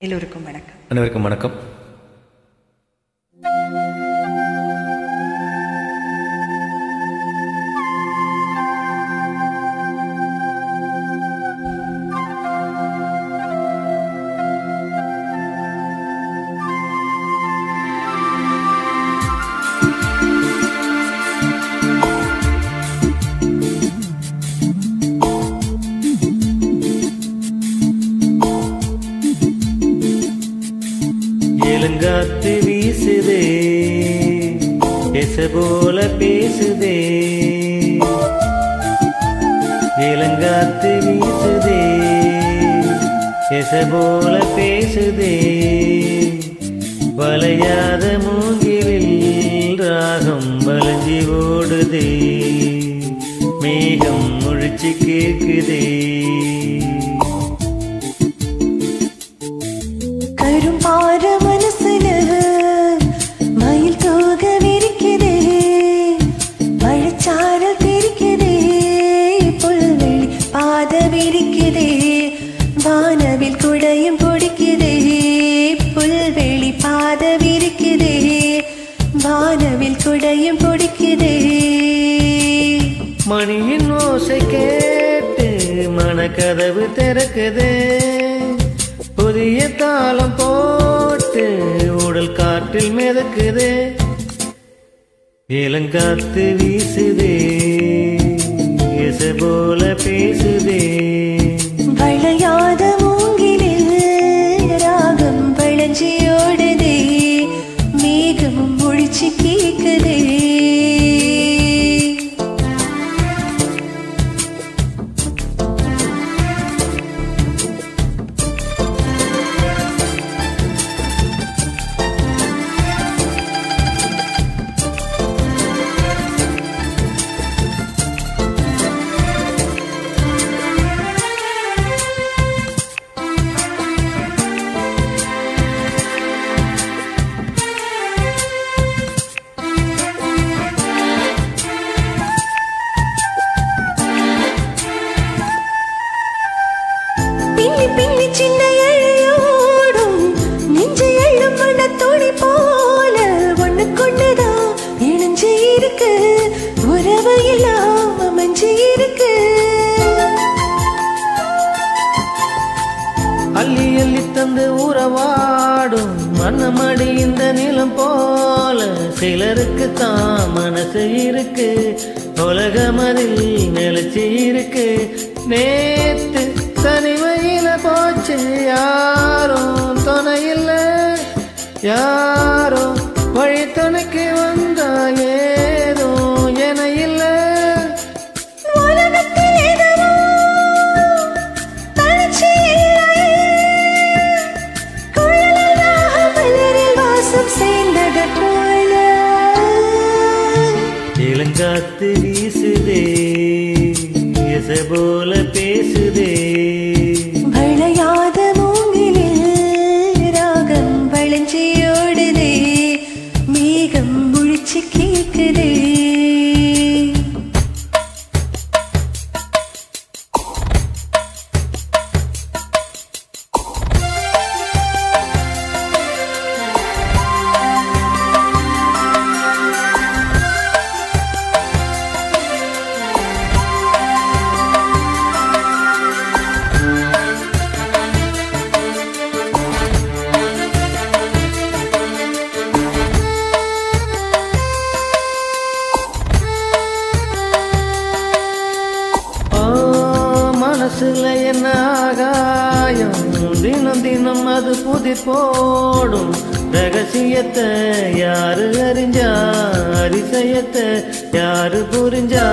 எல்லோருக்கும் வணக்கம் அனைவருக்கும் வணக்கம் இளங்காத்து வீசுதே எச போல பேசுதே இளங்காத்து வீசுதே எச போல பேசுதே வளையாத மூங்கிலில் ராகம் வளைஞ்சி ஓடுதே மேகம் முழிச்சு கேக்குதே கரும்பார மனசுல மயில் தோக விரிக்குதே மழைச்சாரல் தெரிக்குதே புல்வெளி பாத விரிக்குதே வானவில் குடையும் பிடிக்குதே புல்வெளி பாத விரிக்குதே வானவில் குடையும் பிடிக்குதே மணியின் ஓசை கேட்டு மனக்கதவு திறக்குது புதிய தாளம் போட்டு உடல் காற்றில் மிதக்குது இளங்காத்து வீசுதே இச போல பேசுதே வளையாத மூங்கிலில் ராகம் வளைஞ்சியோடுதே மேகமும் ஒழிச்சு கேக்குதே பின்னி பின்னி சின்ன எழையோடும் நெஞ்சு எள்ளும் வண்ண துணி போல ஒண்ணு கொண்டுதான் இணைஞ்சு இருக்கு உறவு எல்லாம் அமைஞ்சு இருக்கு அள்ளி அள்ளி தந்து உறவாடும் மண்ணமடி இந்த நிலம் போல சிலருக்கு தான் மனசு இருக்கு உலகமதில் நிலைச்சி இருக்கு நேத்து தனிமையில போச்சு யாரும் துணை இல்ல யாரும் வழி துணைக்கு வந்தா ஏதோ என இல்லை உலகத்தில் எதுவோ தனிச்சு இல்லை. குழலாக மலரில் வாசம் சேர்ந்தது போல இளங்காத்து வீசுதே எச போல பேசுதே வளையாத மூங்கிலில் ராகம் வளைஞ்சியோடுதே மேகம் முழிச்சு கேக்குதே ஆ, மனசுல என்ன ஆகாயம் தினம் தினம் அது புதிர் போடும் ரகசியத்தை யாரு அறிஞ்சா அதிசயத்தை யாரு புரிஞ்சா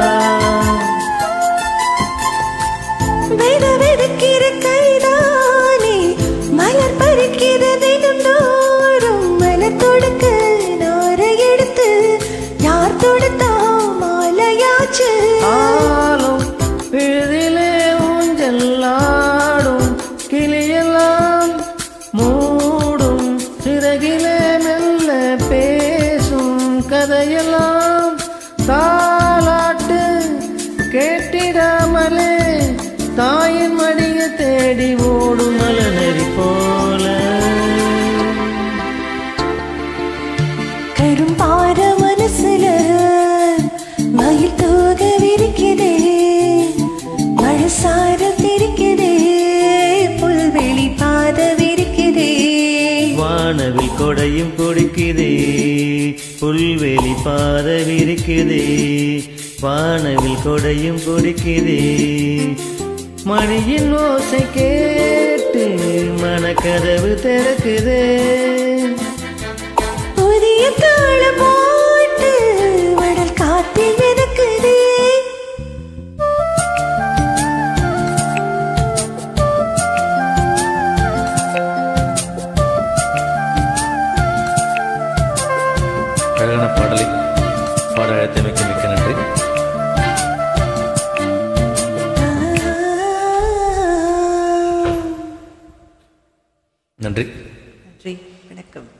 வெத வெதுக்கிற கைதானே மலர் பறிக்கிற தினம் தோறும் மலர் தொடுக்க நாரை எடுத்து யார் தொடுத்தா மாலையாச்சு ஆளும் விழுதிலே ஊஞ்சல்லாடும் கிளியெல்லாம் மூடும் சிறகிலே மெல்ல பேசும் கதையெல்லாம் தாலாட்டு கேட்டிடாமலே தாயின் மடிய தேடி ஓடும் மலநெறி போல கொடையும் கொடுக்குதே புல்வெளி பாத விரிக்குதே வானவில் கொடையும் கொடுக்குதே மணியின் ஓசை கேட்டு மனக்கதவு திறக்குதே புதிய தாள போட்டு வடல் காத்தில் மிதக்குதே அழகான பாடலை பாட அழைத்தமைக்கு மிக்க நன்றி நன்றி நன்றி வணக்கம்